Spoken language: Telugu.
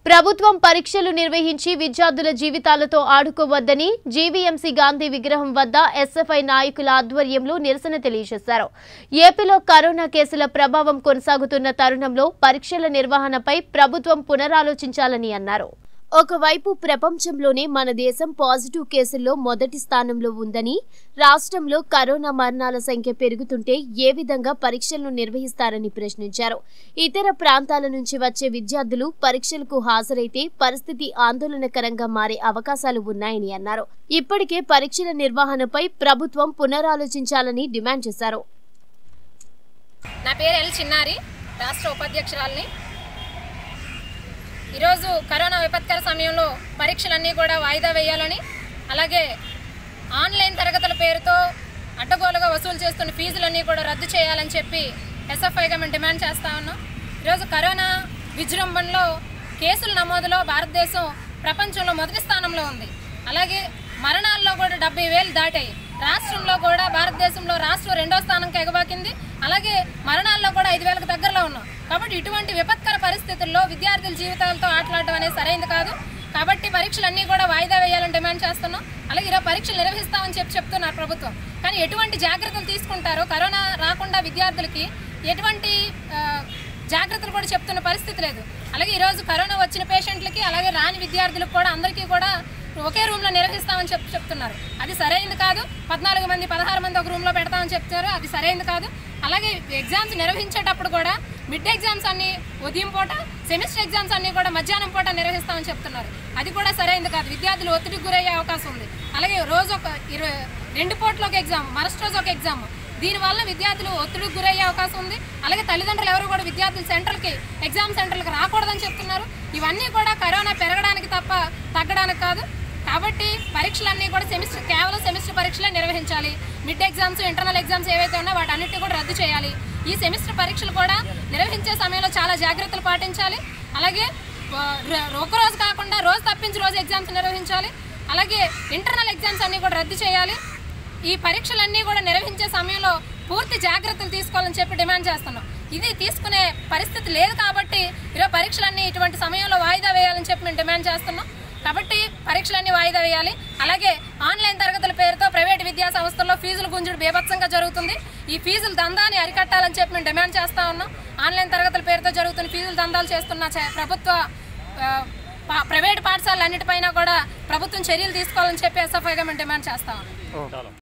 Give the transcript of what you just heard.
ప్రభుత్వం పరీక్షలు నిర్వహించి విద్యార్థుల జీవితాలతో ఆడుకోవద్దని జీవీఎంసీ గాంధీ విగ్రహం వద్ద ఎస్ఎఫ్ఐ నాయకుల ఆధ్వర్యంలో నిరసన తెలియజేశారు ఏపీలో కరోనా కేసుల ప్రభావం కొనసాగుతున్న తరుణంలో పరీక్షల నిర్వహణపై ప్రభుత్వం పునరాలోచించాలని అన్నారు ఒకవైపు ప్రపంచంలోనే మన దేశం పాజిటివ్ కేసుల్లో మొదటి స్థానంలో ఉందని రాష్ట్రంలో కరోనా మరణాల సంఖ్య పెరుగుతుంటే ఏ విధంగా పరీక్షలను నిర్వహిస్తారని ప్రశ్నించారు ఇతర ప్రాంతాల నుంచి వచ్చే విద్యార్థులు పరీక్షలకు హాజరైతే పరిస్థితి ఆందోళనకరంగా మారే అవకాశాలు ఉన్నాయని అన్నారు ఇప్పటికే పరీక్షల నిర్వహణపై ప్రభుత్వం పునరాలోచించాలని డిమాండ్ చేశారు నా పేరు ఎల్ చిన్నారి రాష్ట్ర ఉపాధ్యక్షురాలిని ఈరోజు కరోనా విపత్కర సమయంలో పరీక్షలన్నీ కూడా వాయిదా వేయాలని అలాగే ఆన్లైన్ తరగతుల పేరుతో అడ్డగోలుగా వసూలు చేస్తున్న ఫీజులన్నీ కూడా రద్దు చేయాలని చెప్పి ఎస్ఎఫ్ఐగా మేము డిమాండ్ చేస్తా ఉన్నాం ఈరోజు కరోనా విజృంభణలో కేసుల నమోదులో భారతదేశం ప్రపంచంలో మొదటి స్థానంలో ఉంది అలాగే మరణాల్లో కూడా డెబ్బై వేలు దాటాయి రాష్ట్రంలో కూడా భారతదేశంలో రాష్ట్రం రెండో స్థానంకి ఎగబాకింది అలాగే మరణాల్లో కూడా ఐదు వేలకు దగ్గరలో ఉన్నాం కాబట్టి ఇటువంటి విపత్కర పరిస్థితుల్లో విద్యార్థుల జీవితాలతో ఆటలాడడం అనేది సరైనది కాదు కాబట్టి పరీక్షలన్నీ కూడా వాయిదా వేయాలని డిమాండ్ చేస్తున్నాం అలాగే ఈరోజు పరీక్షలు నిర్వహిస్తామని చెప్పి చెప్తున్నారు ప్రభుత్వం కానీ ఎటువంటి జాగ్రత్తలు తీసుకుంటారో కరోనా రాకుండా విద్యార్థులకి ఎటువంటి ఆ, జాగ్రత్తలు కూడా చెప్తున్న పరిస్థితి లేదు అలాగే ఈరోజు కరోనా వచ్చిన పేషెంట్లకి అలాగే రాని విద్యార్థులకు కూడా అందరికీ కూడా ఒకే రూమ్లో నిర్వహిస్తామని చెప్పి చెప్తున్నారు అది సరైనది కాదు పద్నాలుగు మంది పదహారు మంది ఒక రూమ్లో పెడతామని చెప్తారు అది సరైనది కాదు అలాగే ఎగ్జామ్స్ నిర్వహించేటప్పుడు కూడా మిడ్ ఎగ్జామ్స్ అన్ని ఉదయం పూట సెమిస్టర్ ఎగ్జామ్స్ అన్ని కూడా మధ్యాహ్నం పూట నిర్వహిస్తామని చెప్తున్నారు అది కూడా సరైనది కాదు విద్యార్థులు ఒత్తిడికి గురయ్యే అవకాశం ఉంది అలాగే రోజు ఒక ఇరవై రెండు పూట్ల ఒక ఎగ్జామ్ మరస్ట్ రోజు ఒక ఎగ్జామ్ దీనివల్ల విద్యార్థులు ఒత్తిడికి గురయ్యే అవకాశం ఉంది అలాగే తల్లిదండ్రులు ఎవరు కూడా విద్యార్థులు సెంటర్కి ఎగ్జామ్ సెంటర్లకు రాకూడదని చెప్తున్నారు ఇవన్నీ కూడా కరోనా పెరగడానికి తప్ప తగ్గడానికి కాదు కాబట్టి పరీక్షలన్నీ కూడా సెమిస్టర్ కేవలం సెమిస్టర్ పరీక్షలే నిర్వహించాలి మిడ్ ఎగ్జామ్స్ ఇంటర్నల్ ఎగ్జామ్స్ ఏవైతే ఉన్నాయో వాటన్నిటిని కూడా రద్దు చేయాలి ఈ సెమిస్టర్ పరీక్షలు కూడా నిర్వహించే సమయంలో చాలా జాగ్రత్తలు పాటించాలి అలాగే ఆ, ర- ఒక రోజు కాకుండా రోజు తప్పించి రోజు ఎగ్జామ్స్ నిర్వహించాలి అలాగే ఇంటర్నల్ ఎగ్జామ్స్ అన్నీ కూడా రద్దు చేయాలి ఈ పరీక్షలన్నీ కూడా నిర్వహించే సమయంలో పూర్తి జాగ్రత్తలు తీసుకోవాలని చెప్పి డిమాండ్ చేస్తున్నాం ఇది తీసుకునే పరిస్థితి లేదు కాబట్టి ఈరోజు పరీక్షలన్నీ ఇటువంటి సమయంలో వాయిదా వేయాలని చెప్పి మేము డిమాండ్ చేస్తున్నాం కాబట్టి పరీక్షలన్నీ వాయిదా వేయాలి అలాగే ఆన్లైన్ తరగతుల పేరుతో ప్రైవేట్ విద్యా సంస్థల్లో ఫీజులు గుంజుడు బీభత్సంగా జరుగుతుంది ఈ ఫీజుల దందాన్ని అరికట్టాలని చెప్పి మేము డిమాండ్ చేస్తా ఉన్నాం ఆన్లైన్ తరగతుల పేరుతో జరుగుతున్న ఫీజుల దందాలు చేస్తున్న చ- ప్రభుత్వ ఆ, పా- ప్రైవేట్ పాఠశాలలు అన్నిటిపైన కూడా ప్రభుత్వం చర్యలు తీసుకోవాలని చెప్పి ఎస్ఎఫ్ఐగా మేము డిమాండ్ చేస్తా ఉన్నాం